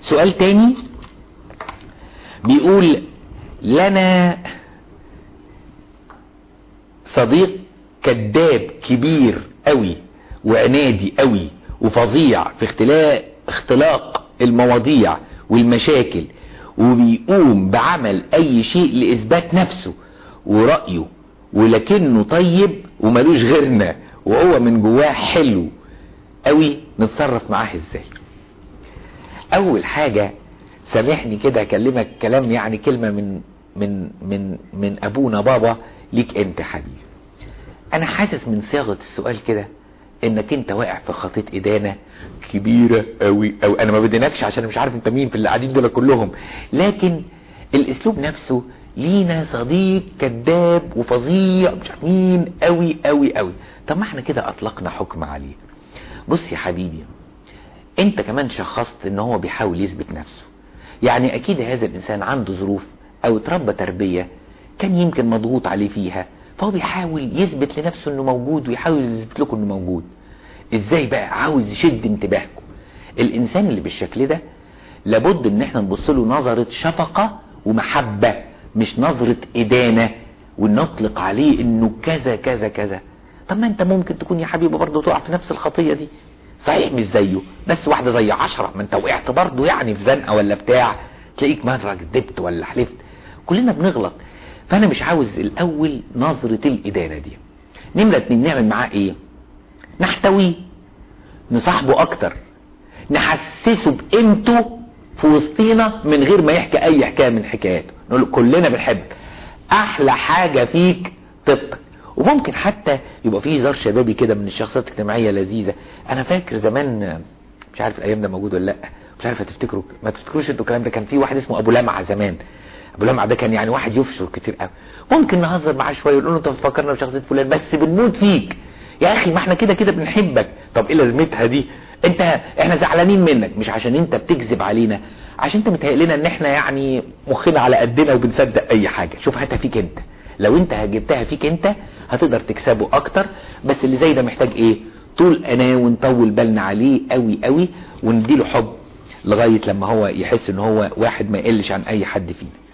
سؤال تاني بيقول لنا صديق كذاب كبير قوي وعنادي قوي وفظيع في اختلاق اختلاق المواضيع والمشاكل وبيقوم بعمل اي شيء لاثبات نفسه ورأيه ولكنه طيب وملوش غيرنا وهو من جواه حلو قوي نتصرف معاه ازاي اول حاجة سامحني كده اكلمك كلام يعني كلمة من من من من ابونا بابا ليك انت حبيبي انا حاسس من صياغة السؤال كده انك انت واقع في خطيط ادانة كبيرة قوي او انا ما بدينكش عشان مش عارف انت مين في اللي قاعدين دول كلهم لكن الاسلوب نفسه لينا صديق كذاب وفظيع مش عارف مين قوي قوي قوي طب ما احنا كده اطلقنا حكم عليه بص يا حبيبي انت كمان شخصت ان هو بيحاول يثبت نفسه يعني اكيد هذا الانسان عنده ظروف او اتربى تربية كان يمكن مضغوط عليه فيها فهو بيحاول يثبت لنفسه انه موجود ويحاول يثبت لكم انه موجود ازاي بقى عاوز يشد انتباهكم الانسان اللي بالشكل ده لابد ان احنا نبص له نظرة شفقة ومحبة مش نظرة ادانة ونطلق عليه انه كذا كذا كذا طب ما انت ممكن تكون يا حبيبي برضه تقع في نفس الخطية دي صحيح مش زيه بس واحدة زي عشرة ما انت وقعت برضه يعني في زنقة ولا بتاع تلاقيك مرة كدبت ولا حلفت كلنا بنغلط فانا مش عاوز الاول نظرة الادانة دي نمرة اتنين نعمل معاه ايه نحتويه نصاحبه اكتر نحسسه بقيمته في وسطينا من غير ما يحكي اي حكاية من حكاياته نقول له كلنا بنحبك احلى حاجة فيك طبك وممكن حتى يبقى فيه هزار شبابي كده من الشخصيات الاجتماعية لذيذة انا فاكر زمان مش عارف الايام ده موجود ولا لا مش عارف هتفتكروا ما تفتكروش انتوا الكلام ده كان في واحد اسمه ابو لمعة زمان ابو لمعة ده كان يعني واحد يفشل كتير قوي ممكن نهزر معاه شويه ونقول له انت بتفكرنا بشخصيه فلان بس بنموت فيك يا اخي ما احنا كده كده بنحبك طب ايه لازمتها دي انت احنا زعلانين منك مش عشان انت بتكذب علينا عشان انت متهيأ لنا ان احنا يعني مخنا على قدنا وبنصدق اي حاجه شوف هاتها فيك انت لو انت جبتها فيك انت هتقدر تكسبه اكتر بس اللي زي ده محتاج ايه طول انا ونطول بالنا عليه قوي قوي ونديله حب لغاية لما هو يحس ان هو واحد ما يقلش عن اي حد فينا